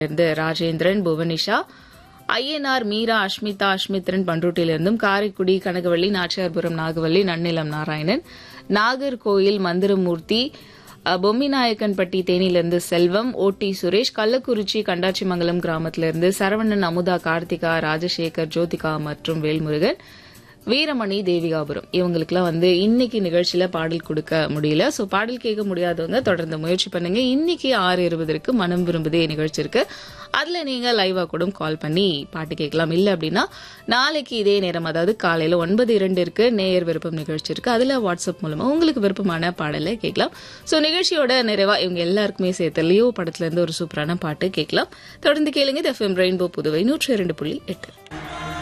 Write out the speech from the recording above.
இருந்து ராஜேந்திரன் புவனிஷா ஐஎன்ஆர் மீரா அஷ்மிதா அஷ்மித்ரன் பண்ருட்டிலிருந்தும் காரைக்குடி கனகவள்ளி நாச்சியார்புரம் நாகவள்ளி நன்னிலம் நாராயணன் நாகர்கோயில் மந்திரமூர்த்தி அஹ், பொம்மிநாயக்கன்பட்டி தேனியிலிருந்து செல்வம் ஓடி சுரேஷ் கள்ளக்குறிச்சி கண்டாச்சிமங்கலம் கிராமத்திலிருந்து சரவணன் அமுதா கார்த்திகா ராஜசேகர் ஜோதிகா மற்றும் வேல்முருகன் வீரமணி தேவிகாபுரம் இவங்களுக்குலாம் வந்து இன்னைக்கு நிகழ்ச்சியில பாடல் கொடுக்க முடியல சோ பாடல் கேட்க முடியாதவங்க தொடர்ந்து முயற்சி பண்ணுங்க இன்னைக்கு ஆறு இருபதற்கு மனம் விரும்புதே நிகழ்ச்சி இருக்கு அதுல நீங்க லைவா கூட கால் பண்ணி பாட்டு கேட்கலாம் இல்ல அப்படின்னா நாளைக்கு இதே நேரம் அதாவது காலையில ஒன்பது இரண்டிற்கு நேயர் விருப்பம் நிகழ்ச்சி இருக்கு அதுல வாட்ஸ்அப் மூலமா உங்களுக்கு விருப்பமான பாடலை கேட்கலாம் சோ நிகழ்ச்சியோட நிறைவா இவங்க எல்லாருக்குமே சேர்த்து லியோ படத்துல இருந்து ஒரு சூப்பரான பாட்டு கேட்கலாம் தொடர்ந்து கேளுங்க எஃப்எம் ரெயின்போ புதுவை நூற்றி இரண்டு புள்ளி எட்டு